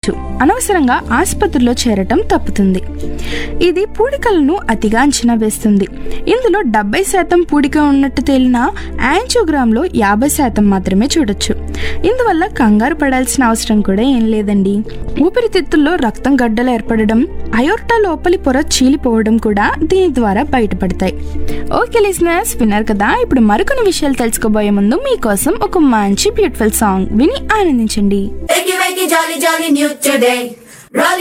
తగ్గించవచ్చు అనవసరంగా ఆసుపత్రిలో చేరటం తప్పుతుంది ఇది పూడికలను అతిగా అంచనా వేస్తుంది ఇందులో డెబ్బై శాతం పూడిక ఉన్నట్టు తేలిన యాంజియోగ్రామ్లో యాభై శాతం మాత్రమే చూడొచ్చు ఇందువల్ల కంగారు పడాల్సిన అవసరం కూడా ఏం లేదండి ఊపిరితిత్తుల్లో రక్తం గడ్డలు ఏర్పడడం అయోర్టా లోపలి పొర చీలిపోవడం కూడా దీని ద్వారా బయటపడతాయి ఓకే లిసినర్స్ విన్నారు కదా ఇప్పుడు మరికొన్ని విషయాలు తెలుసుకోబోయే ముందు మీకోసం ఒక మంచి బ్యూటిఫుల్ సాంగ్ విని ఆనందించండి Wakey, wakey, jolly, jolly new today. Rolling